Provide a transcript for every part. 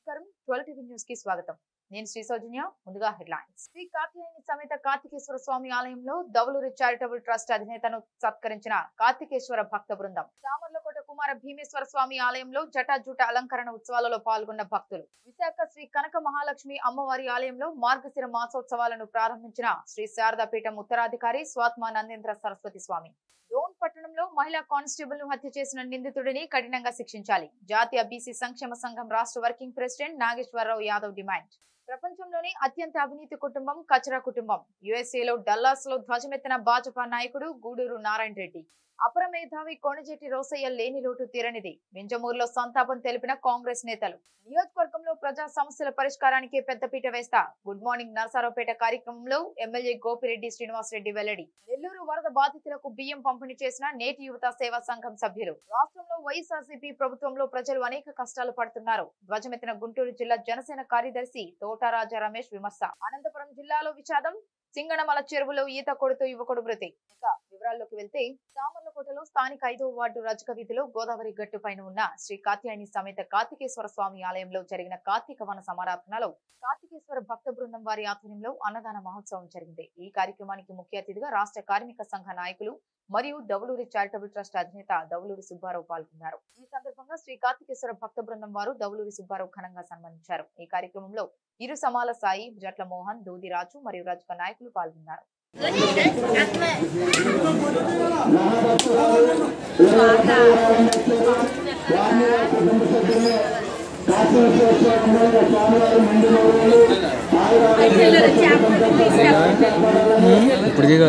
నమస్కారం twelve TV news కి స్వాగతం నేను శ్రీ సౌజన్య ముందుగా హెడ్లైన్స్ శ్రీ కార్తికేయని సమేత కార్తికేశ్వర స్వామి ఆలయంలో దవలూరి చారిటబుల్ ట్రస్ట్ అధినేతను సత్కరించిన కార్తికేశ్వర భక్త బృందం సామర్లకోట కుమార భీమేశ్వర స్వామి ఆలయంలో జటాజూట అలంకరణ ఉత్సవాలలో పాల్గొన్న భక్తులు విశాఖ శ్రీ కనక మహాలక్ష్మి అమ్మవారి ఆలయంలో మార్గశిర మాసోత్సవాలను ప్రారంభించిన శ్రీ శారదాపీఠం ఉత్తరాధికారి స్వాత్మ నందేంద్ర సరస్వతి స్వామి డోన్ పట్టణంలో మహిళా కానిస్టేబుల్ ను హత్య చేసిన నిందితుడిని కఠినంగా శిక్షించాలి జాతీయ బీసీ సంక్షేమ సంఘం రాష్ట్ర working president Nageswararao Yadav demand ప్రపంచంలోని అత్యంత అవినీతి కుటుంబం కచరా కుటుంబం యుఎస్ఏలో డల్లాస్ లో ధ్వజమెత్తిన భాజపా నాయకుడు గూడూరు నారాయణ రెడ్డి అపర మేధావి కోణజేటి రోసయ్య లేని లోటు తీరనిది వింజమూరులో సంతాపం తెలిపిన కాంగ్రెస్ నేతలు నియోజకవర్గంలో ప్రజా సమస్యల పరిష్కారానికి పెద్దపీట వేస్తా గుడ్ మార్నింగ్ నరసారావుపేట కార్యక్రమంలో ఎమ్మెల్యే గోపిరెడ్డి శ్రీనివాసరెడ్డి వెల్లడి నెల్లూరు వరద బాధితులకు బియ్యం పంపిణీ చేసిన నేటి యువత సేవా సంఘం సభ్యులు రాష్ట్రంలో వైఎస్ఆర్సీపీ ప్రభుత్వంలో ప్రజలు అనేక కష్టాలు పడుతున్నారు ధ్వజమెత్తిన గుంటూరు జిల్లా జనసేన కార్యదర్శి తోటారాజా రమేష్ విమర్శ అనంతపురం జిల్లాలో విషాదం సింగనమల చెరువులో ఈత కొడుతూ యువకుడు మృతి ఇక వివరాల్లోకి వెళ్తే సామర్లకోటలో స్థానిక ఐదవ వార్డు రజక వీధిలో గోదావరి గట్టు పైన ఉన్న శ్రీ కాత్యాయని సమేత కార్తికేశ్వర స్వామి ఆలయంలో జరిగిన కార్తీక వన సమారాధనలో కార్తికేశ్వర భక్త బృందం వారి ఆధ్వర్యంలో అన్నదాన మహోత్సవం జరిగింది ఈ కార్యక్రమానికి ముఖ్య అతిథిగా రాష్ట్ర కార్మిక సంఘ నాయకులు మరియు దవులూరి చారిటబుల్ ట్రస్ట్ అధినేత దవులూరి సుబ్బారావు పాల్గొన్నారు ఈ సందర్భంగా శ్రీ కార్తికేశ్వర భక్త బృందం వారు దవులూరి సుబ్బారావు ఘనంగా సన్మానించారు ఈ కార్యక్రమంలో ఇరు సమాల సాయి జట్ల మోహన్ దూదిరాజు మరియు రజక నాయకులు పాల్గొన్నారు ఇప్పుడు దిగా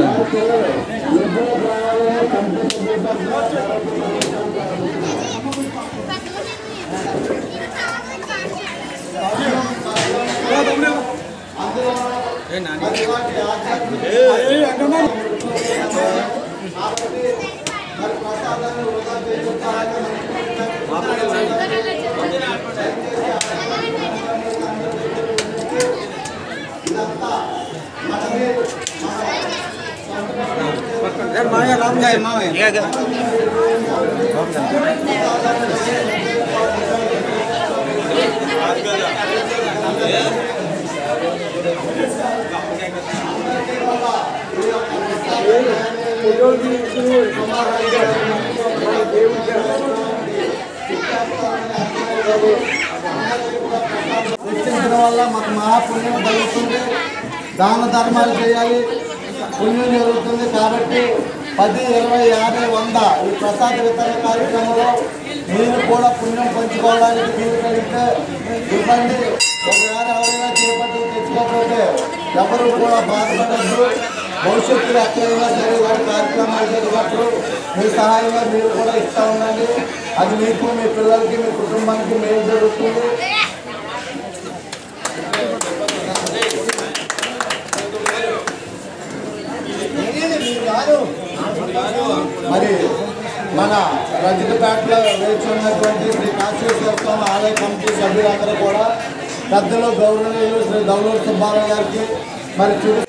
చర్చించడం వల్ల మాకు మహాపుణ్యం కలుగుతుంది దాన ధర్మాలు చేయాలి పుణ్యం జరుగుతుంది కాబట్టి పది ఇరవై యాభై వంద ఈ ప్రసాద వితరణ కార్యక్రమంలో మీరు కూడా పుణ్యం పంచుకోవడానికి మీరు కలిగితే ఇవ్వండి ఒకవేళ ఎవరైనా చేపట్టి తెచ్చుకోకపోతే ఎవరు కూడా బాధపడద్దు భవిష్యత్తులో ఎక్కడైనా సరే వారి కార్యక్రమాలు జరిగినప్పుడు మీ సహాయంగా మీరు కూడా ఇస్తూ ఉండండి అది మీకు మీ పిల్లలకి మీ కుటుంబానికి మేలు జరుగుతుంది మరి మన రజకపేటలో వేచి ఉన్నటువంటి శ్రీ కాశీశ్వర స్వామి ఆలయ కమిటీ సభ్యులందరూ కూడా పెద్దలు గౌరవనీయులు శ్రీ దౌలూరు సుబ్బారావు గారికి మరి చుట్టూ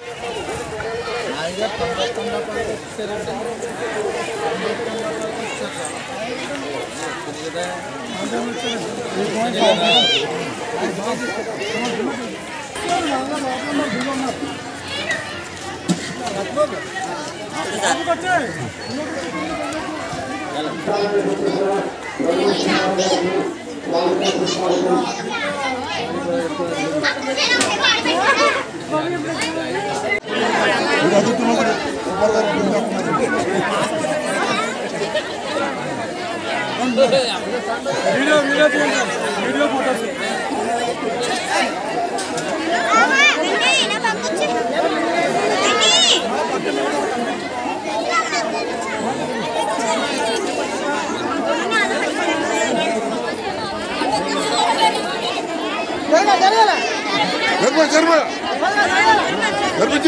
గర్భ గర్భ గర్భించ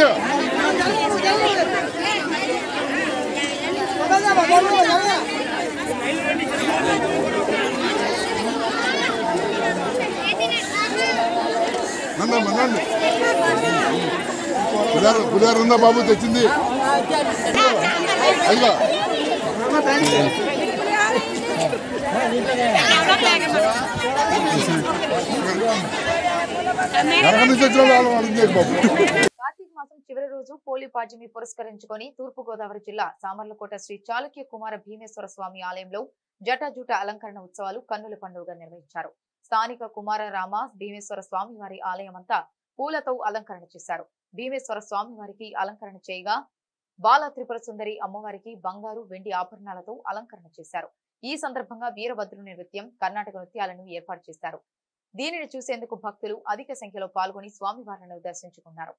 నందమ్మ నండి పులిహార పులిహార ఉందా బాబు తెచ్చింది అదిగా ఎక్కడ నుంచి వచ్చిన వాళ్ళు వాళ్ళు ఉంది బాబు కార్తీక మాసం చివరి రోజు పోలి పాడ్యమి పురస్కరించుకొని తూర్పు గోదావరి జిల్లా సామర్లకోట శ్రీ చాళుక్య కుమార భీమేశ్వర స్వామి ఆలయంలో జటాజూట అలంకరణ ఉత్సవాలు కన్నుల పండుగ నిర్వహించారు స్థానిక కుమార రామ భీమేశ్వర స్వామి వారి ఆలయం అంతా పూలతో అలంకరణ చేశారు భీమేశ్వర స్వామి వారికి అలంకరణ చేయగా బాల త్రిపుర సుందరి అమ్మవారికి బంగారు వెండి ఆభరణాలతో అలంకరణ చేశారు ఈ సందర్భంగా వీరభద్రుని నృత్యం కర్ణాటక నృత్యాలను ఏర్పాటు చేశారు దీనిని చూసేందుకు భక్తులు అధిక సంఖ్యలో పాల్గొని స్వామివారిని దర్శించుకున్నారు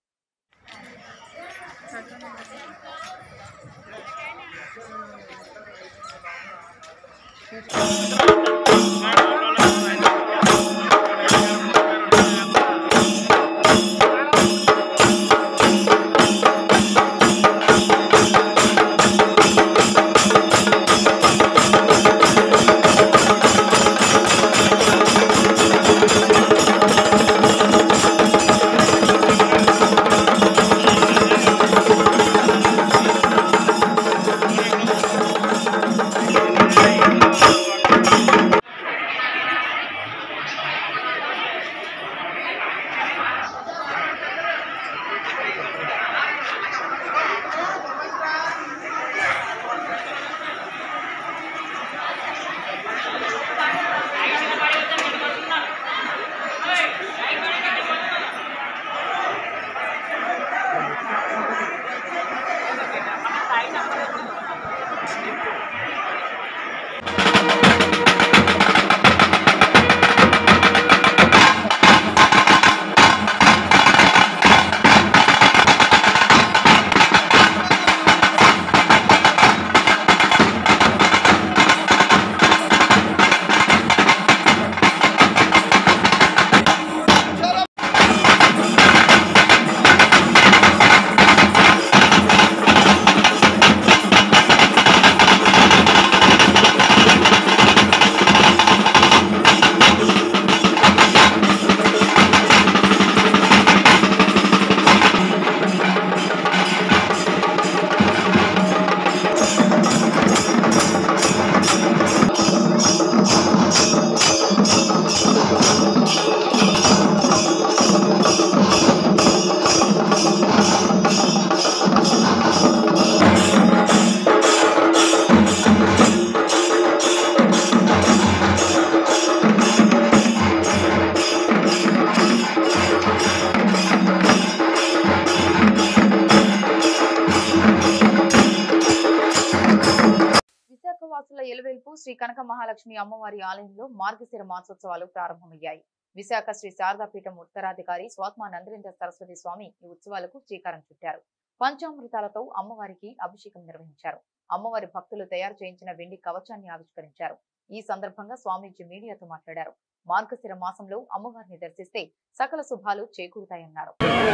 విశాఖ వాసుల ఎలవేల్పు శ్రీ కనక మహాలక్ష్మి అమ్మవారి ఆలయంలో మార్గశిర మాసోత్సవాలు ప్రారంభమయ్యాయి విశాఖ శ్రీ శారదాపీఠం ఉత్తరాధికారి స్వాత్మ నందరేంద్ర సరస్వతి స్వామి ఈ ఉత్సవాలకు శ్రీకారం చుట్టారు పంచామృతాలతో అమ్మవారికి అభిషేకం నిర్వహించారు అమ్మవారి భక్తులు తయారు చేయించిన వెండి కవచాన్ని ఆవిష్కరించారు ఈ సందర్భంగా స్వామీజీ మీడియాతో మాట్లాడారు మార్గశిర మాసంలో అమ్మవారిని దర్శిస్తే సకల శుభాలు చేకూరుతాయన్నారు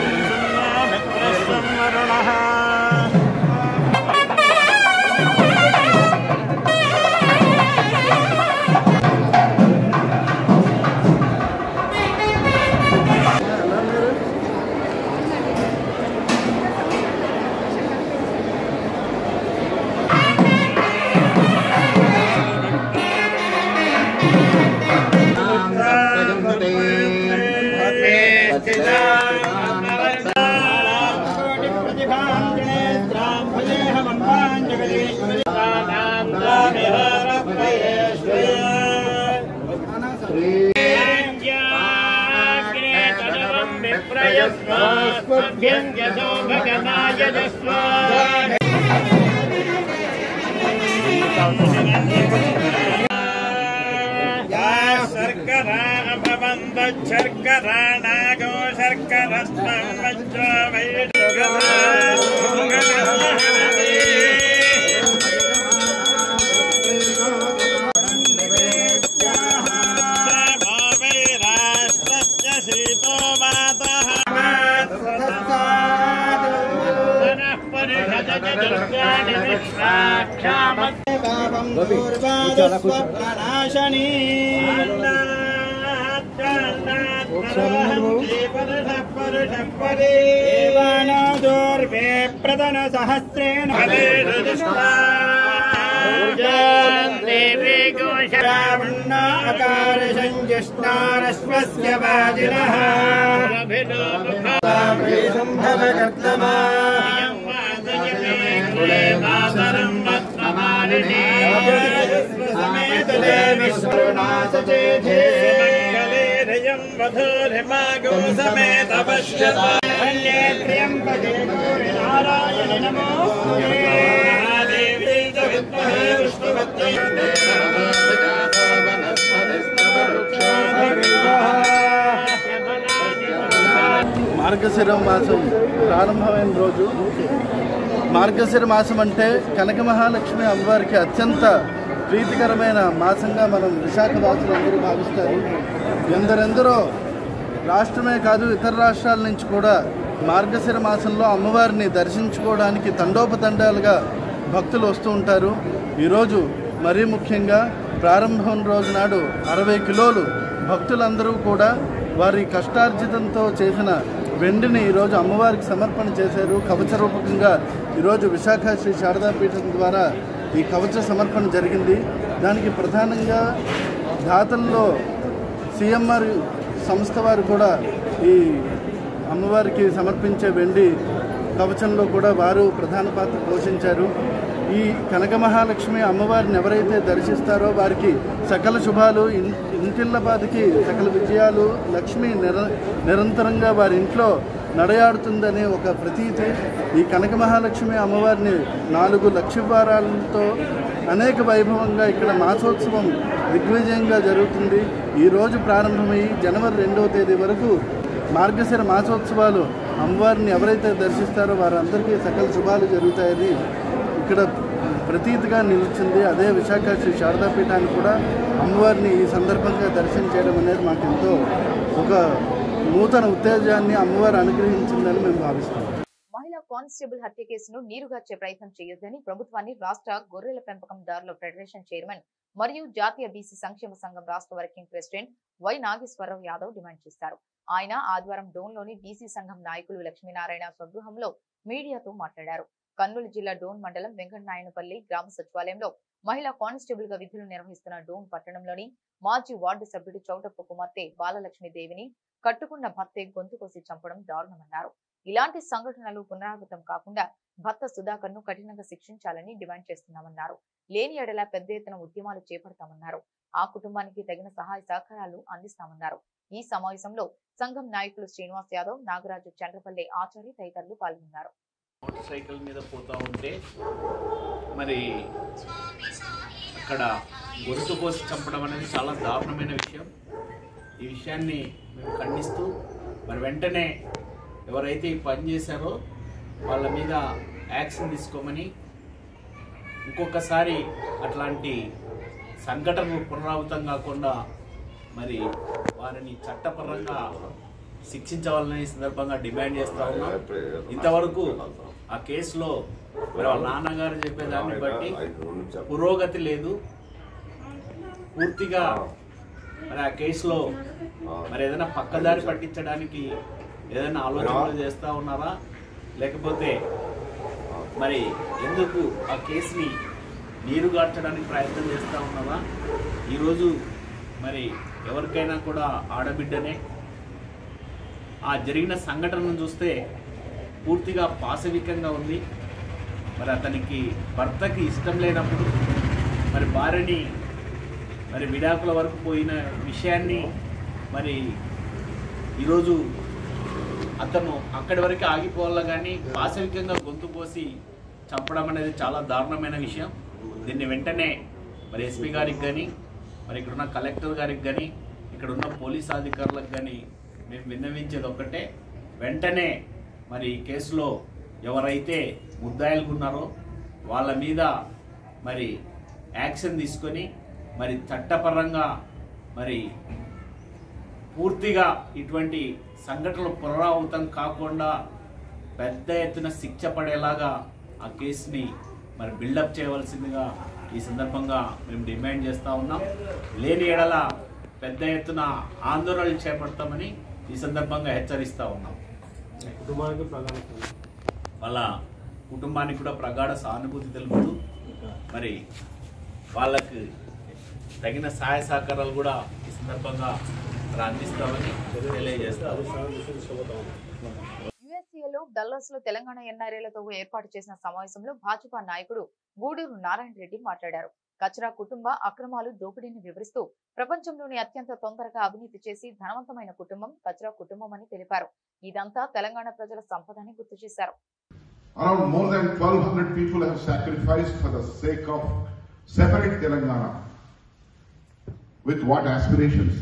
శర్కరా అభవంత శర్కరా నాగో శర్కరత్వం వజ్ర రాష్ట్రస్య శీతో మాతః పరిషదజదుర్గాని విశ్వాక్షామత్ పూర్వాదస్వప్ననాశనీ దేవానాదోర్వే ప్రదన సహస్రేణ దేవి षडावन्नाकारसञ्जुष्णारश्वस्य वाजिनः సంభవకర్తమా मातरं वत्समालिनी सुमङ्गलेरयं वधूरिमागो समेत पश्यता वल्ये त्र्यम्बके गौरि नारायणि नमोऽस्तुते महादेवी च विद्महे विष्णुपत्यै మార్గశిర మాసం ప్రారంభమైన రోజు మార్గశిర మాసం అంటే కనక మహాలక్ష్మి అమ్మవారికి అత్యంత ప్రీతికరమైన మాసంగా మనం విశాఖ వాసులందరూ భావిస్తారు ఎందరెందరో రాష్ట్రమే కాదు ఇతర రాష్ట్రాల నుంచి కూడా మార్గశిర మాసంలో అమ్మవారిని దర్శించుకోవడానికి తండోపతండాలుగా భక్తులు వస్తూ ఉంటారు ఈరోజు మరీ ముఖ్యంగా ప్రారంభం రోజు నాడు అరవై కిలోలు భక్తులందరూ కూడా వారి కష్టార్జితంతో చేసిన వెండిని ఈరోజు అమ్మవారికి సమర్పణ చేశారు కవచ రూపకంగా ఈరోజు విశాఖ శ్రీ శారదాపీఠం ద్వారా ఈ కవచ సమర్పణ జరిగింది దానికి ప్రధానంగా దాతల్లో సిఎంఆర్ సంస్థ వారు కూడా ఈ అమ్మవారికి సమర్పించే వెండి కవచంలో కూడా వారు ప్రధాన పాత్ర పోషించారు ఈ కనక మహాలక్ష్మి అమ్మవారిని ఎవరైతే దర్శిస్తారో వారికి సకల శుభాలు ఇన్- ఇంటిల్లపాదికి సకల విజయాలు లక్ష్మి నిర నిరంతరంగా వారి ఇంట్లో నడయాడుతుందనే ఒక ప్రతీతి ఈ కనక మహాలక్ష్మి అమ్మవారిని నాలుగు లక్షవారాలతో అనేక వైభవంగా ఇక్కడ మాసోత్సవం దిగ్విజయంగా జరుగుతుంది ఈ రోజు ప్రారంభమై జనవరి రెండవ తేదీ వరకు మార్గశిర మాసోత్సవాలు అమ్మవారిని ఎవరైతే దర్శిస్తారో వారందరికీ సకల శుభాలు జరుగుతాయని ఇక్కడ ప్రతీతిగా నిలిచింది అదే విశాఖ శ్రీ శారదాపీఠాన్ని కూడా అమ్మవారిని ఈ సందర్భంగా దర్శనం చేయడం అనేది మాకు ఎంతో ఒక నూతన ఉత్తేజాన్ని అమ్మవారు అనుగ్రహించిందని మేము భావిస్తాం మహిళా కానిస్టేబుల్ హత్య కేసును నీరుగార్చే ప్రయత్నం చేయొద్దని ప్రభుత్వాన్ని రాష్ట్ర గొర్రెల పెంపకందారుల ఫెడరేషన్ చైర్మన్ మరియు జాతీయ బీసీ సంక్షేమ సంఘం రాష్ట్ర working president Y Nageswararao Yadav demand చేశారు ఆయన ఆదివారం డోన్లోని బీసీ సంఘం నాయకులు లక్ష్మీనారాయణ స్వగృహంలో మీడియాతో మాట్లాడారు కర్నూలు జిల్లా డోన్ మండలం వెంకటనాయనపల్లి గ్రామ సచివాలయంలో మహిళా కానిస్టేబుల్ గా విధులు నిర్వహిస్తున్న డోన్ పట్టణంలోని మాజీ వార్డు సభ్యుడు చౌటప్ప కుమార్తె బాలలక్ష్మీదేవిని కట్టుకున్న భర్తే గొంతు కోసి చంపడం దారుణమన్నారు ఇలాంటి సంఘటనలు పునరావృతం కాకుండా భర్త సుధాకర్ ను కఠినంగా శిక్షించాలని డిమాండ్ చేస్తున్నామన్నారు లేని ఎడల పెద్ద ఎత్తున ఉద్యమాలు చేపడతామన్నారు ఆ కుటుంబానికి తగిన సహాయ సహకారాలు అందిస్తామన్నారు ఈ సమావేశంలో సంఘం నాయకులు శ్రీనివాస్ యాదవ్ నాగరాజు చంద్రపల్లి ఆచారి తదితరులు పాల్గొన్నారు మోటార్ సైకిల్ మీద పోతా ఉంటే మరి అక్కడ గొంతు కోసి చంపడం అనేది చాలా దారుణమైన విషయం ఈ విషయాన్ని మేము ఖండిస్తూ మరి వెంటనే ఎవరైతే ఈ పని చేశారో వాళ్ళ మీద యాక్షన్ తీసుకోమని ఇంకొకసారి అట్లాంటి సంఘటనలు పునరావృతం కాకుండా మరి వారిని చట్టపరంగా శిక్షించవాలని ఈ సందర్భంగా డిమాండ్ చేస్తా ఉన్నాం ఇంతవరకు ఆ కేసులో మరి వాళ్ళ నాన్నగారు చెప్పేదాన్ని బట్టి పురోగతి లేదు పూర్తిగా మరి ఆ కేసులో మరి ఏదైనా పక్కదారి పట్టించడానికి ఏదైనా ఆలోచనలు చేస్తా ఉన్నారా లేకపోతే మరి ఎందుకు ఆ కేసుని నీరుగార్చడానికి ప్రయత్నం చేస్తూ ఉన్నారా ఈరోజు మరి ఎవరికైనా కూడా ఆడబిడ్డనే ఆ జరిగిన సంఘటనను చూస్తే పూర్తిగా పాశవికంగా ఉంది మరి అతనికి భర్తకి ఇష్టం లేనప్పుడు మరి భార్యని మరి విడాకుల వరకు పోయిన విషయాన్ని మరి ఈరోజు అతను అక్కడి వరకు ఆగిపోవాలా కానీ పాశవికంగా గొంతు కోసి చంపడం అనేది చాలా దారుణమైన విషయం దీన్ని వెంటనే మరి ఎస్పీ గారికి కానీ మరి ఇక్కడున్న కలెక్టర్ గారికి కానీ ఇక్కడున్న పోలీస్ అధికారులకు కానీ మేము విన్నవించేది ఒక్కటే వెంటనే మరి ఈ కేసులో ఎవరైతే ముద్దాయిలుగా ఉన్నారో వాళ్ళ మీద మరి యాక్షన్ తీసుకొని మరి చట్టపరంగా మరి పూర్తిగా ఇటువంటి సంఘటనలు పునరావృతం కాకుండా పెద్ద ఎత్తున శిక్ష పడేలాగా ఆ కేసుని మరి బిల్డప్ చేయవలసిందిగా ఈ సందర్భంగా మేము డిమాండ్ చేస్తూ ఉన్నాం లేని ఎడల పెద్ద ఎత్తున ఆందోళనలు చేపడతామని ఈ సందర్భంగా హెచ్చరిస్తూ ఉన్నాం వాళ్ళ కుటుంబానికి కూడా ప్రగాఢ సానుభూతి తెలుపుతూ మరి వాళ్ళకి తగిన సహాయ సహకారాలు కూడా ఈ సందర్భంగా మరి అందిస్తామని తెలియజేస్తాము యుఎస్ఏలో డల్లస్ లో తెలంగాణ ఎన్ఆర్ఏలతో ఏర్పాటు చేసిన సమావేశంలో భాజపా నాయకుడు గూడూరు నారాయణ రెడ్డి మాట్లాడారు కచరా కుటుంబ అక్రమాలు దోపిడీని వివరిస్తూ ప్రపంచంలోని అత్యంత తొందరగా అవినీతి చేసి ధనవంతమైన కుటుంబం కచరా కుటుంబం అని తెలిపారు ఇదంతా తెలంగాణ ప్రజల సంపదని గుర్తు చేశారు Around more than 1200 people have sacrificed for the sake of separate Telangana. With what aspirations?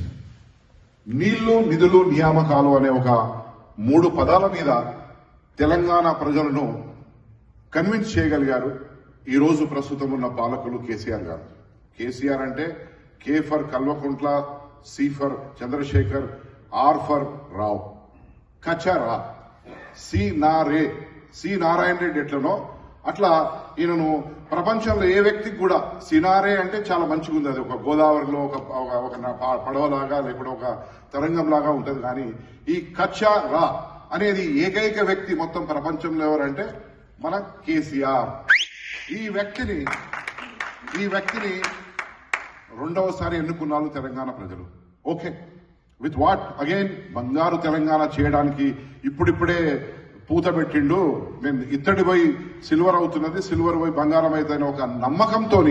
నీళ్లు నిధులు నియామకాలు అనే ఒక మూడు పదాల మీద తెలంగాణ ప్రజలను కన్విన్స్ చేయగలిగారు ఈ రోజు ప్రస్తుతం ఉన్న పాలకులు కేసీఆర్ గారు కేసీఆర్ అంటే K for Kalvakuntla C for Chandrashekar R for Rao Kachara C నారే సి నారాయణ రెడ్డి ఎట్లనో అట్లా ఈయనను ప్రపంచంలో ఏ వ్యక్తికి కూడా సినారే అంటే చాలా మంచిగా ఉంది అది ఒక గోదావరిలో ఒక ఒక- ఒక నా- ప- పడవలాగా లేకపోతే ఒక తరంగంలాగా ఉంటది కానీ ఈ కచ్చా రా అనేది ఏకైక వ్యక్తి మొత్తం ప్రపంచంలో ఎవరంటే మన కేసీఆర్ ఈ వ్యక్తిని ఈ వ్యక్తిని రెండవసారి ఎన్నుకున్నారు తెలంగాణ ప్రజలు ఓకే విత్ వాట్ అగైన్ బంగారు తెలంగాణ చేయడానికి ఇప్పుడిప్పుడే పూత పెట్టిండు నేను ఇత్తడి పోయి సిల్వర్ అవుతున్నది సిల్వర్ పోయి బంగారం అవుతుందని ఒక నమ్మకంతో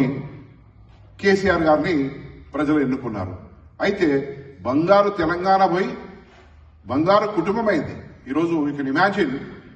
కేసీఆర్ గారిని ప్రజలు ఎన్నుకున్నారు అయితే బంగారు తెలంగాణ పోయి బంగారు కుటుంబం అయింది ఈరోజు you can imagine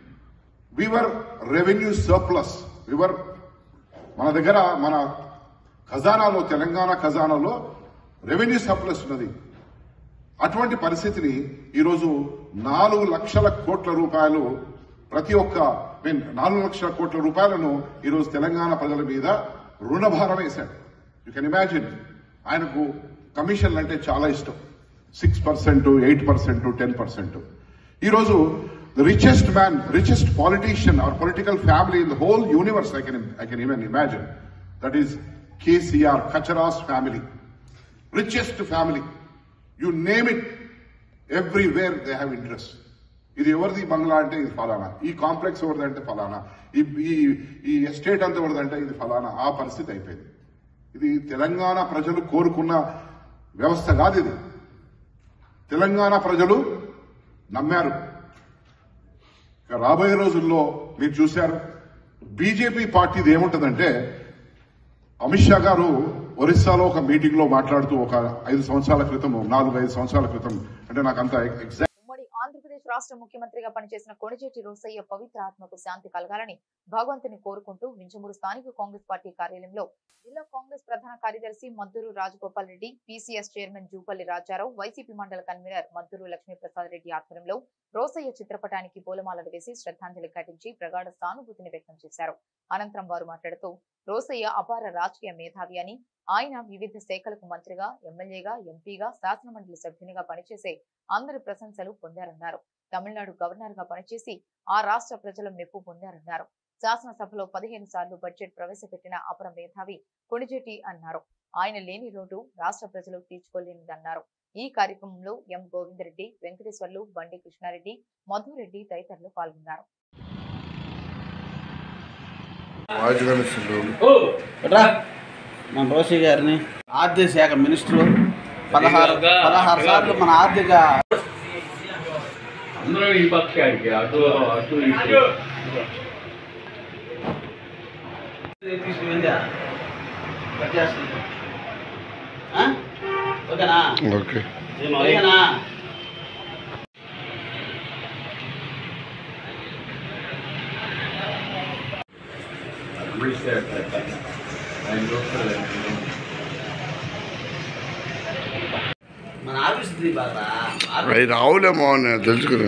we were revenue surplus we were మన దగ్గర మన ఖజానాలో తెలంగాణ ఖజానాలో రెవెన్యూ సర్ప్లస్ ఉన్నది అటువంటి పరిస్థితిని ఈరోజు నాలుగు లక్షల కోట్ల రూపాయలు ప్రతి ఒక్క మీన్ నాలుగు లక్షల కోట్ల రూపాయలను ఈరోజు తెలంగాణ ప్రజల మీద రుణభారం వేశాడు యూ కెన్ ఇమాజిన్ ఆయనకు కమిషన్లు అంటే చాలా ఇష్టం six percent eight percent ten percent ఈరోజు the richest man richest politician or political family in the whole universe I can I can even imagine that is KCR Kachara's family richest family you name it everywhere they have interest ఇది ఎవరిది బంగ్లా అంటే ఇది ఫలానా ఈ complex ఎవరిది అంటే ఫలానా ఈ ఈ- ఈ ఎస్టేట్ అంతా ఎవరిదంటే ఇది ఫలానా ఆ పరిస్థితి అయిపోయింది ఇది తెలంగాణ ప్రజలు కోరుకున్న వ్యవస్థ కాదు ఇది తెలంగాణ ప్రజలు నమ్మారు ఇక రాబోయే రోజుల్లో మీరు చూశారు బీజేపీ పార్టీది ఏముంటుందంటే అమిత్ షా గారు ఒరిస్సాలో ఒక మీటింగ్ లో మాట్లాడుతూ ఒక ఐదు సంవత్సరాల క్రితం నాలుగు ఐదు సంవత్సరాల క్రితం అంటే నాకు అంత ఎగ్జాక్ట్ ఉమ్మడి ఆంధ్రప్రదేశ్ రాష్ట్ర ముఖ్యమంత్రిగా పనిచేసిన కొణిజేటి రోసయ్య పవిత్ర ఆత్మకు శాంతి కలగాలని భగవంతుని కోరుకుంటూ వింజమూరు స్థానిక కాంగ్రెస్ పార్టీ కార్యాలయంలో జిల్లా కాంగ్రెస్ ప్రధాన కార్యదర్శి Madduru Rajagopal Reddy PCS chairman Jupalli Rajarao YCP మండల కన్వీనర్ మద్దూరు లక్ష్మీప్రసాద్ రెడ్డి ఆధ్వర్యంలో రోసయ్య చిత్రపటానికి పూలమాలలు వేసి శ్రద్ధాంజలి ఘటించి ప్రగాఢ సానుభూతిని వ్యక్తం చేశారు అనంతరం వారు మాట్లాడుతూ రోసయ్య అపార రాజకీయ మేధావి అని ఆయన వివిధ శాఖలకు మంత్రిగా ఎమ్మెల్యేగా ఎంపీగా శాసనమండలి సభ్యునిగా పనిచేసే అందరి ప్రశంసలు పొందారన్నారు తమిళనాడు గవర్నర్ గా పనిచేసి ఆ రాష్ట్ర ప్రజల మెప్పు పొందారన్నారు శాసనసభలో పదిహేను సార్లు బడ్జెట్ ప్రవేశపెట్టిన అపర మేధావి కొణిజేటి అన్నారు ఆయన లేని రోడ్డు రాష్ట్ర ప్రజలు తీర్చుకోలేనిదన్నారు ఈ కార్యక్రమంలో ఎం గోవిందరెడ్డి వెంకటేశ్వర్లు బండి కృష్ణారెడ్డి మధురెడ్డి తదితరులు పాల్గొన్నారు రా మన రోషి గారిని ఆర్థిక శాఖ మినిస్టర్ పదహారు పదహారు సార్లు మన ఆర్థిక అందరూ ఈ పక్షానికి అటు అటు ఇటు తీసుకుపోయిందా కట్ చేస్తుంది ఆ? ఓకేనా ఓకే ఓకేనా మన ఆఫీస్ బాగా అవి రావులే మోహన్ తెలుసు కదా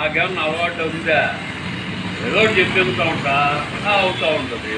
నాకేమన్నా అలవాటు ఉందా ఏదో ఒకటి చెప్పేస్తూ ఉంటా అలా అవుతూ ఉంటుంది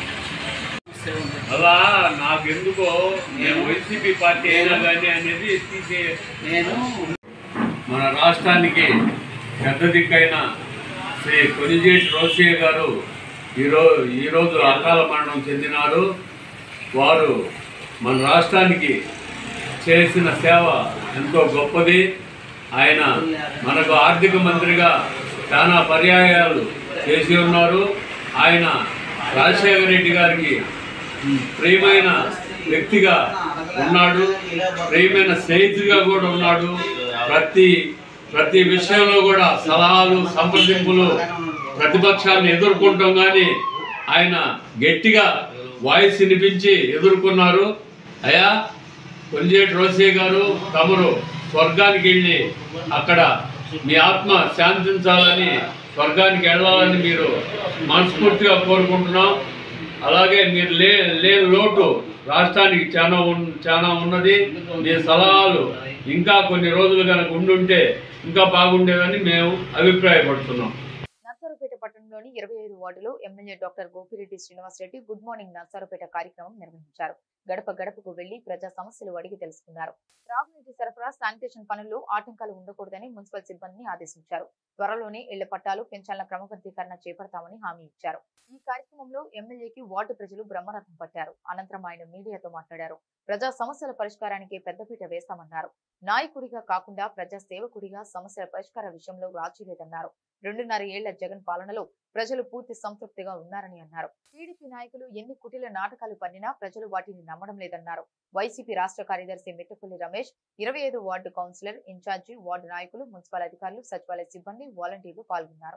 అలా నాకెందుకో నేను వైసీపీ పార్టీ అయినా కానీ అనేది తీసే నేను మన రాష్ట్రానికి పెద్ద దిక్కైన శ్రీ కొనిజేటి రోసయ్య గారు ఈరోజు ఈరోజు అకాల మరణం చెందినారు వారు మన రాష్ట్రానికి చేసిన సేవ ఎంతో గొప్పది ఆయన మనకు ఆర్థిక మంత్రిగా చాలా పర్యాయాలు చేసి ఉన్నారు ఆయన రాజశేఖర రెడ్డి గారికి ప్రియమైన వ్యక్తిగా ఉన్నాడు ప్రియమైన స్నేహితుడిగా కూడా ఉన్నాడు ప్రతి ప్రతి విషయంలో కూడా సలహాలు సంప్రదింపులు ప్రతిపక్షాలను ఎదుర్కొంటాం కానీ ఆయన గట్టిగా వాయిస్ వినిపించి ఎదుర్కొన్నారు అయ్యా కొలిజేటి రోసయ్య గారు తమరు స్వర్గానికి వెళ్ళి అక్కడ మీ ఆత్మ శాంతించాలని స్వర్గానికి వెళ్ళాలని మీరు మనస్ఫూర్తిగా కోరుకుంటున్నాం అలాగే మీరు లే లేని లోటు రాష్ట్రానికి చాలా ఉన్ చాలా ఉన్నది మీ సలహాలు ఇంకా కొన్ని రోజులు కనుక ఉండుంటే ఇంకా బాగుండేదని మేము అభిప్రాయపడుతున్నాం నర్సారుపేట పట్టణంలోని ఇరవై ఐదు వార్డులో MLA doctor Gopireddy Srinivasareddy good morning Narsaraopet కార్యక్రమం నిర్వహించారు గడప గడపకు వెళ్లి ప్రజా సమస్యలు అడిగి తెలుసుకున్నారు త్రాగునీటి సరఫరా శానిటేషన్ పనుల్లో ఆటంకాలు ఉండకూడదని మున్సిపల్ సిబ్బందిని ఆదేశించారు త్వరలోనే ఇళ్ల పట్టాలు పెన్షన్ల క్రమబద్ధీకరణ చేపడతామని హామీ ఇచ్చారు ఈ కార్యక్రమంలో ఎమ్మెల్యేకి వార్డు ప్రజలు బ్రహ్మరథం పట్టారు అనంతరం ఆయన మీడియాతో మాట్లాడారు ప్రజా సమస్యల పరిష్కారానికి పెద్దపీట వేస్తామన్నారు నాయకుడిగా కాకుండా ప్రజా సేవకుడిగా సమస్యల పరిష్కార విషయంలో రాజీ లేదన్నారు రెండున్నర ఏళ్ల జగన్ పాలనలో ప్రజలు పూర్తి సంతృప్తిగా ఉన్నారని అన్నారు టీడీపీ నాయకులు ఎన్ని కుటిల నాటకాలు పన్నినా ప్రజలు వాటిని నమ్మడం లేదన్నారు వైసీపీ రాష్ట్ర కార్యదర్శి మిట్టపల్లి రమేష్ ఇరవై ఐదు వార్డు కౌన్సిలర్ ఇన్ఛార్జి వార్డు నాయకులు మున్సిపల్ అధికారులు సచివాలయ సిబ్బంది వాలంటీర్లు పాల్గొన్నారు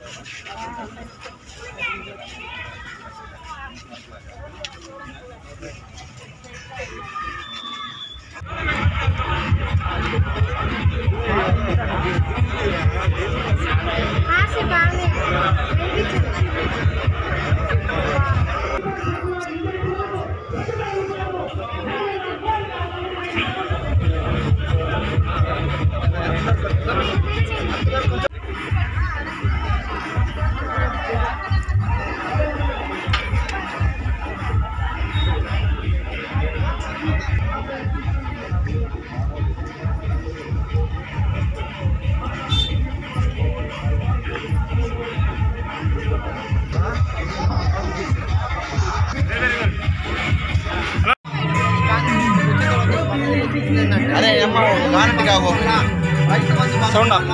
అరే అమ్మ వారంటీ కావు సౌండ్ ఆఫ్.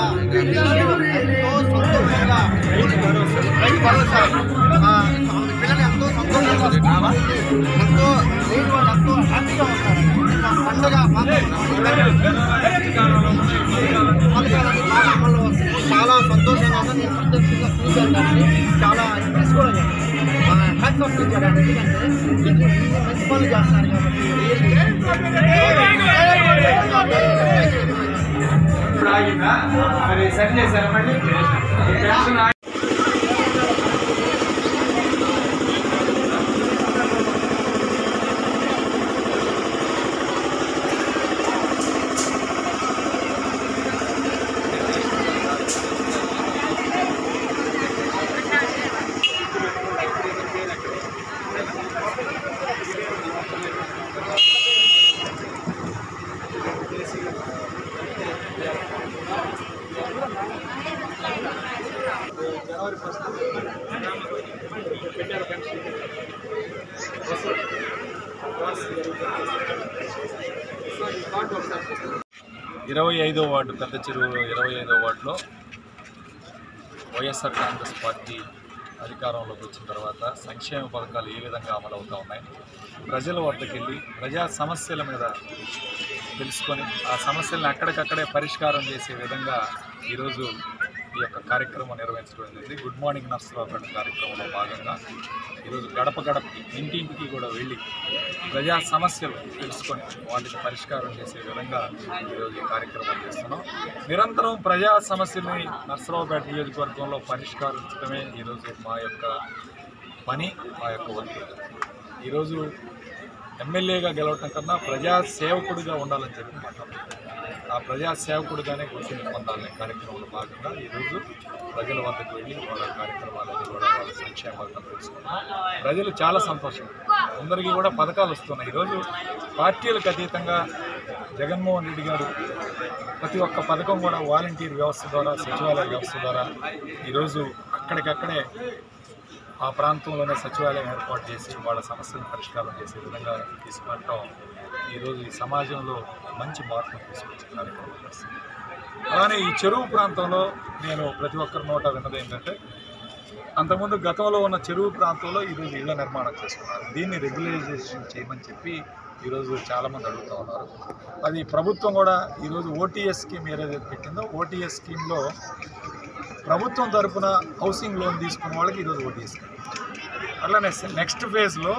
రైతు భరోసా ఆ, పిల్లలు ఎంతో సంతోషంగా ఎంతో ఊరు వాళ్ళు ఎంతో హ్యాపీగా ఉన్నారు నిన్న పండుగ పథకాలన్నీ చాలా అమలు వస్తున్నాయి. చాలా సంతోషంగా ఉంది నేను ప్రత్యక్షంగా చూశాను చాలా ఇంప్రెస్ కూడా హ్యాట్స్ ఆఫ్ ఇచ్చాడు ఎందుకంటే ఇది ఇది మంచి పనులు చేస్తున్నారు ఇరవై ఐదో వార్డు పెద్ద చెరువు ఇరవై ఐదో వార్డులో వైఎస్ఆర్ కాంగ్రెస్ పార్టీ అధికారంలోకి వచ్చిన తర్వాత సంక్షేమ పథకాలు ఏ విధంగా అమలవుతూ ఉన్నాయి ప్రజల వద్దకు వెళ్ళి ప్రజా సమస్యల మీద తెలుసుకొని ఆ సమస్యలను అక్కడికక్కడే పరిష్కారం చేసే విధంగా ఈరోజు ఈ యొక్క కార్యక్రమం నిర్వహించడం జరిగింది గుడ్ మార్నింగ్ నర్సరావుపేట కార్యక్రమంలో భాగంగా ఈరోజు గడప గడపకి ఇంటింటికి కూడా వెళ్ళి ప్రజా సమస్యలు తెలుసుకొని వాటిని పరిష్కారం చేసే విధంగా ఈరోజు ఈ కార్యక్రమం చేస్తున్నాం నిరంతరం ప్రజా సమస్యల్ని నర్సరావుపేట నియోజకవర్గంలో పరిష్కరించడమే ఈరోజు మా యొక్క పని మా యొక్క వంతు ఈరోజు ఎమ్మెల్యేగా గెలవటం కన్నా ప్రజా సేవకుడిగా ఉండాలని చెప్పి మాట్లాడుతున్నాం ఆ ప్రజా సేవకుడిగానే గుర్తింపు పొందాలనే కార్యక్రమంలో భాగంగా ఈరోజు ప్రజల వద్దకు వెళ్ళి వాళ్ళ కార్యక్రమాలన్నీ కూడా వాళ్ళ సంక్షేమాలను తెలుసుకున్నాం ప్రజలు చాలా సంతోషం అందరికీ కూడా పథకాలు వస్తున్నాయి ఈరోజు పార్టీలకు అతీతంగా జగన్మోహన్ రెడ్డి గారు ప్రతి ఒక్క పథకం కూడా వాలంటీర్ వ్యవస్థ ద్వారా సచివాలయ వ్యవస్థ ద్వారా ఈరోజు అక్కడికక్కడే ఆ ప్రాంతంలోనే సచివాలయం ఏర్పాటు చేసి వాళ్ళ సమస్యలను పరిష్కారం చేసే విధంగా తీసుకురావడం ఈరోజు ఈ సమాజంలో మంచి మార్పును తీసుకొచ్చే కార్యక్రమం చేస్తుంది అలానే ఈ చెరువు ప్రాంతంలో నేను ప్రతి ఒక్కరి నోట విన్నది ఏంటంటే అంతకుముందు గతంలో ఉన్న చెరువు ప్రాంతంలో ఈరోజు ఇళ్ల నిర్మాణం చేసుకున్నారు దీన్ని రెగ్యులైజేషన్ చేయమని చెప్పి ఈరోజు చాలామంది అడుగుతూ ఉన్నారు అది ప్రభుత్వం కూడా ఈరోజు ఓటీఎస్ స్కీమ్ ఏదైతే పెట్టిందో ఓటీఎస్ స్కీమ్లో ప్రభుత్వం తరపున హౌసింగ్ లోన్ తీసుకున్న వాళ్ళకి ఈరోజు ఓటీఎస్ స్కీమ్ అట్లానే నెక్స్ట్ ఫేజ్లో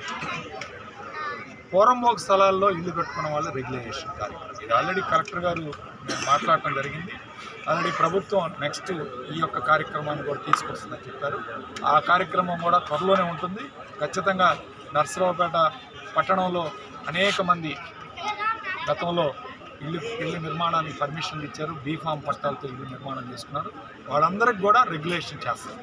పూర్వమోగ స్థలాల్లో ఇల్లు కట్టుకున్న వాళ్ళు రెగ్యులైజేషన్ కార్యక్రమం ఇది ఆల్రెడీ కలెక్టర్ గారు నేను మాట్లాడటం జరిగింది ఆల్రెడీ ప్రభుత్వం నెక్స్ట్ ఈ యొక్క కార్యక్రమాన్ని కూడా తీసుకొస్తుందని చెప్పారు ఆ కార్యక్రమం కూడా త్వరలోనే ఉంటుంది ఖచ్చితంగా నర్సరావుపేట పట్టణంలో అనేక మంది గతంలో ఇల్లు ఇల్లు నిర్మాణానికి పర్మిషన్లు ఇచ్చారు బీఫామ్ పట్టాలతో ఇల్లు నిర్మాణం చేసుకున్నారు వాళ్ళందరికి కూడా రెగ్యులేషన్ చేస్తారు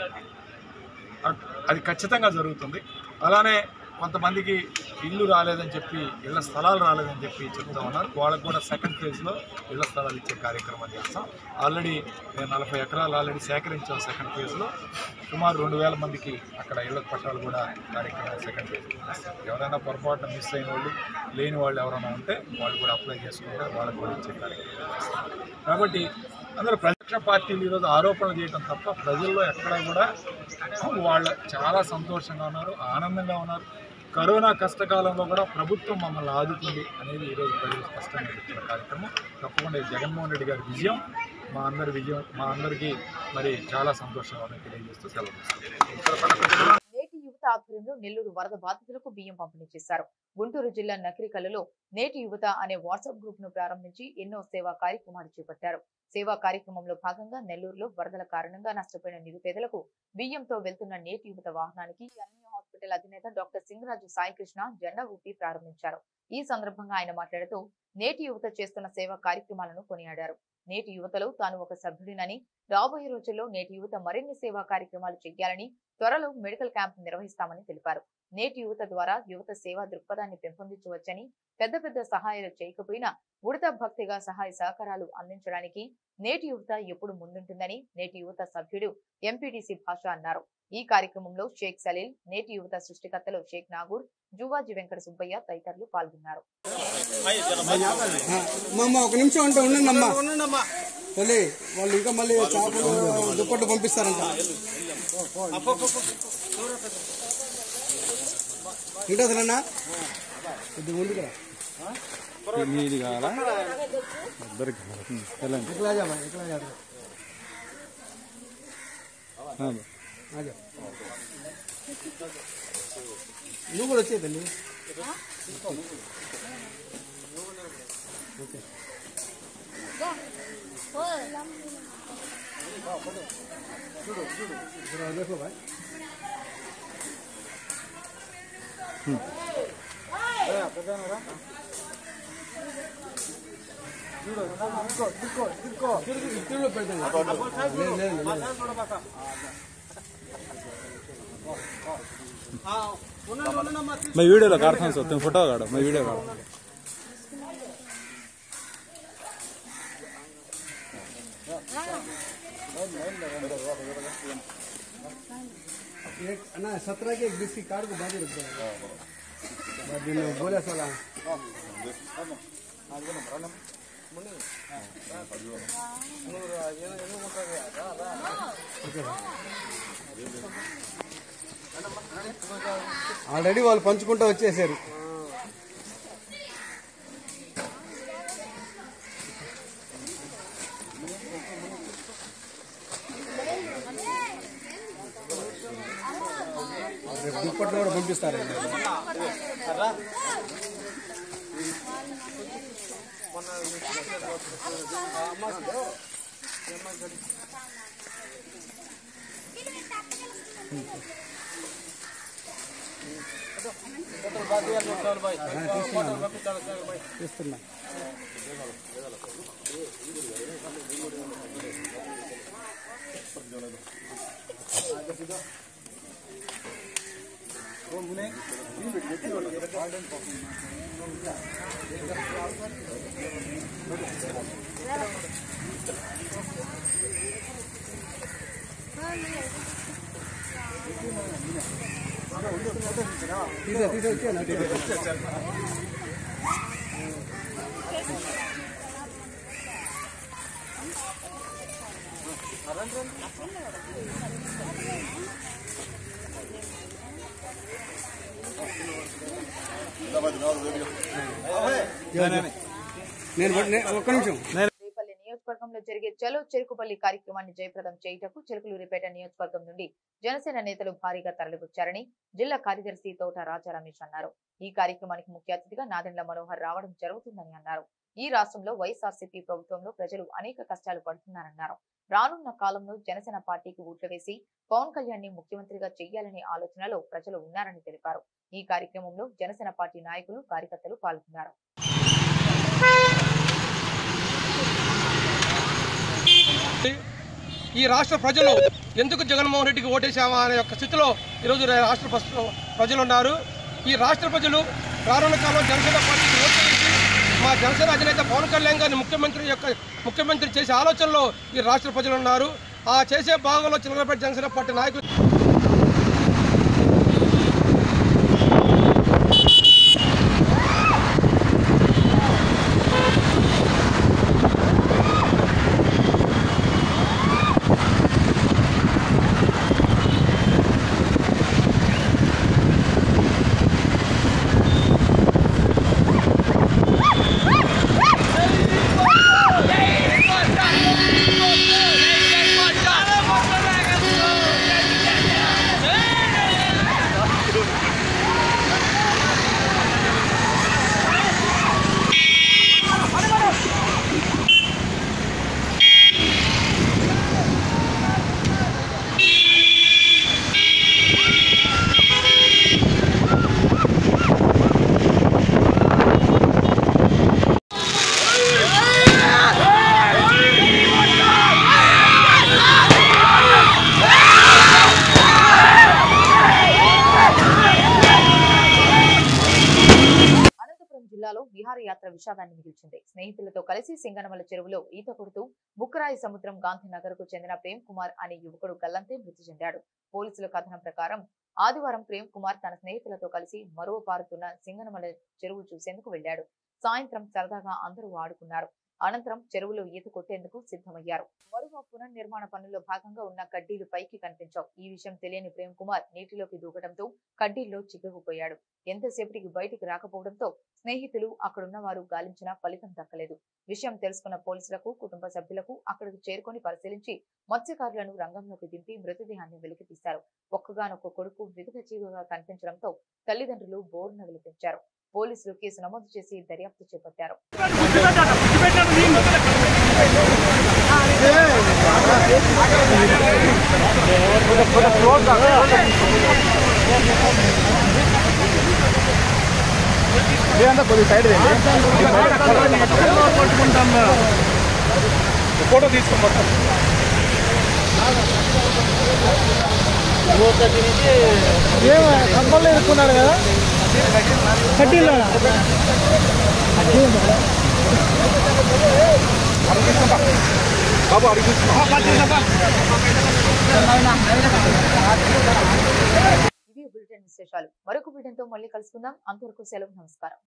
అట్- అది ఖచ్చితంగా జరుగుతుంది అలానే కొంతమందికి ఇల్లు రాలేదని చెప్పి ఇళ్ల స్థలాలు రాలేదని చెప్పి చెప్తా ఉన్నారు వాళ్ళకు కూడా సెకండ్ ఫేజ్లో ఇళ్ల స్థలాలు ఇచ్చే కార్యక్రమం చేస్తాం ఆల్రెడీ నేను నలభై ఎకరాలు ఆల్రెడీ సేకరించాం సెకండ్ ఫేజ్లో సుమారు రెండు వేల మందికి అక్కడ ఇళ్ల పట్టాలు కూడా కార్యక్రమం సెకండ్ ఫేజ్ చేస్తాం ఎవరైనా పొరపాటున మిస్ అయిన వాళ్ళు లేని వాళ్ళు ఎవరైనా ఉంటే వాళ్ళు కూడా అప్లై చేసుకుంటే వాళ్ళకి కూడా ఇచ్చే కార్యక్రమం చేస్తాం కాబట్టి అందరూ ప్రతిపక్ష పార్టీలు ఈరోజు ఆరోపణలు చేయడం తప్ప ప్రజల్లో ఎక్కడ కూడా వాళ్ళు చాలా సంతోషంగా ఉన్నారు ఆనందంగా ఉన్నారు కరోనా కష్టకాలంలో కూడా ప్రభుత్వం మమ్మల్ని ఆదుకుంది అనేది ఈరోజు ప్రజలు స్పష్టంగా చెప్తున్న కార్యక్రమం తప్పకుండా ఇది జగన్మోహన్ రెడ్డి గారి విజయం మా అందరి విజయం మా అందరికీ మరి చాలా సంతోషంగా ఉందని తెలియజేస్తూ సెలవు తీసుకుంటాం నేటి యువత ఆధ్వర్యంలో నెల్లూరు వరద బాధితులకు బియ్యం పంపిణీ చేశారు గుంటూరు జిల్లా నకిరికల్లులో నేటి యువత అనే వాట్సాప్ గ్రూప్ ను ప్రారంభించి ఎన్నో సేవా కార్యక్రమాలు చేపట్టారు సేవా కార్యక్రమంలో భాగంగా నెల్లూరులో వరదల కారణంగా నష్టపోయిన నిరుపేదలకు బియ్యంతో వెళ్తున్న నేటి యువత వాహనానికి అన్య హాస్పిటల్ అధినేత డాక్టర్ సింగరాజు సాయికృష్ణ జెండా ఊపి ప్రారంభించారు ఈ సందర్భంగా ఆయన మాట్లాడుతూ నేటి యువత చేస్తున్న సేవా కార్యక్రమాలను కొనియాడారు నేటి యువతలో తాను ఒక సభ్యుడినని రాబోయే రోజుల్లో నేటి యువత మరిన్ని సేవా కార్యక్రమాలు చేయాలని త్వరలో మెడికల్ క్యాంప్ నిర్వహిస్తామని తెలిపారు నేటి యువత ద్వారా యువత సేవా దృక్పథాన్ని పెంపొందించవచ్చని పెద్ద పెద్ద సహాయాలు చేయకపోయినా ఉడత భక్తిగా సహాయ సహకారాలు అందించడానికి నేటి యువత ఎప్పుడు ముందుంటుందని నేటి యువత సభ్యుడు ఎంపీటీసీ భాష అన్నారు ఈ కార్యక్రమంలో షేక్ సలీల్ నేటి యువత సృష్టికర్తలు షేక్ నాగూర్ జువాజీ వెంకట సుబ్బయ్య తదితరులు పాల్గొన్నారు అమ్మ ఒక నిమిషం అంటే ఉండండి అమ్మా తల్లి వాళ్ళు ఇంకా మళ్ళీ చేపలు దుప్పట్లు పంపిస్తారంట ఇంకా అసలన్నా కొద్ది ముందుగా మీది కావాలా ఇద్దరికి వెళ్ళండి ఎట్లా జామా ఎట్లా జామా ఆజా. నువ్వు కూడా వచ్చే తల్లి ఓకే जरा देखो भाई मैं वीडियो लगा रहा था तुम फोटो काढ़ो मैं वीडियो काढ़ो एक ना सत्रह के एक बीस की कार्ड को बाजू रख दो बाद में बोले साला ఆల్రెడీ వాళ్ళు పంచుకుంటూ వచ్చేసారు రేపు దుప్పట్లో కూడా పంపిస్తారండి తీస్తున్నా తీసే తీసే వచ్చే నేను నేను- ఒక్క నిమిషం రేపల్లి నియోజకవర్గంలో జరిగే చలో చెరుకుపల్లి కార్యక్రమాన్ని జయప్రదం చేయుటకు చెరుకులూరిపేట నియోజకవర్గం నుండి జనసేన నేతలు భారీగా తరలివచ్చారని జిల్లా కార్యదర్శి తోట రాజా రమేష్ అన్నారు ఈ కార్యక్రమానికి ముఖ్య అతిథిగా నాదెండ్ల మనోహర్ రావడం జరుగుతుందని అన్నారు ఈ రాష్ట్రంలో వైఎస్ఆర్సీపీ ప్రభుత్వంలో ప్రజలు అనేక కష్టాలు పడుతున్నారన్నారు రానున్న కాలంలో జనసేన పార్టీకి ఓట్లు వేసి పవన్ కళ్యాణ్ ని ముఖ్యమంత్రిగా చేయాలనే ఆలోచనలో ప్రజలు ఉన్నారని తెలిపారు ఈ కార్యక్రమంలో జనసేన పార్టీ నాయకులు కార్యకర్తలు పాల్గొన్నారు ఈ రాష్ట్ర ప్రజలు ఎందుకు జగన్మోహన్ రెడ్డికి ఓటేశామా అనే యొక్క స్థితిలో ఈరోజు రాష్ట్ర ప్రజ- ప్రజలు ఉన్నారు ఈ రాష్ట్ర ప్రజలు రానున్న కాలంలో జనసేన పార్టీకి ఓటు వేసి మా జనసేన అధినేత పవన్ కళ్యాణ్ గారిని ముఖ్యమంత్రి యొక్క ముఖ్యమంత్రి చేసే ఆలోచనలో ఈ రాష్ట్ర ప్రజలు ఉన్నారు ఆ చేసే భాగంలో చిల్లరపేట జనసేన పార్టీ నాయకులు అనంతపురం జిల్లాలో విహారయాత్ర విషాదాన్ని మిగిల్చింది స్నేహితులతో కలిసి సింగనమల చెరువులో ఈత కొడుతూ బుక్కరాయి సముద్రం గాంధీనగర్ కు చెందిన ప్రేమ్ కుమార్ అనే యువకుడు గల్లంతే మృతి చెందాడు పోలీసుల కథనం ప్రకారం ఆదివారం ప్రేమ్ కుమార్ తన స్నేహితులతో కలిసి మరువ పారుతున్న సింగనమల చెరువు చూసేందుకు వెళ్లాడు సాయంత్రం సరదాగా అందరూ ఆడుకున్నారు అనంతరం చెరువులో ఈత కొట్టేందుకు సిద్ధమయ్యారు మరువ పునర్నిర్మాణ పనుల్లో భాగంగా ఉన్న కడ్డీలు పైకి కనిపించావు ఈ విషయం తెలియని ప్రేమ్ కుమార్ నీటిలోకి దూకడంతో కడ్డీల్లో చిక్కుకుపోయాడు ఎంతసేపటికి బయటికి రాకపోవడంతో స్నేహితులు అక్కడున్న వారు గాలించినా ఫలితం దక్కలేదు విషయం తెలుసుకున్న పోలీసులకు కుటుంబ సభ్యులకు అక్కడికి చేరుకొని పరిశీలించి మత్స్యకారులను రంగంలోకి దింపి మృతదేహాన్ని వెలికితీశారు ఒక్కగానొక్క కొడుకు వివిధ జీవుగా కనిపించడంతో తల్లిదండ్రులు బోరున విలిపించారు పోలీసులు కేసు నమోదు చేసి దర్యాప్తు చేపట్టారు ఫోటో తీసుకుంటాం కంపల్లో ఇరుక్కున్నాడు కదా కడ్డీలో బాబు అడిగి ఇవి బులెటిన్ విశేషాలు మరొక బులెటిన్ తో మళ్ళీ కలుసుకుందాం అంతవరకు సెలవు నమస్కారం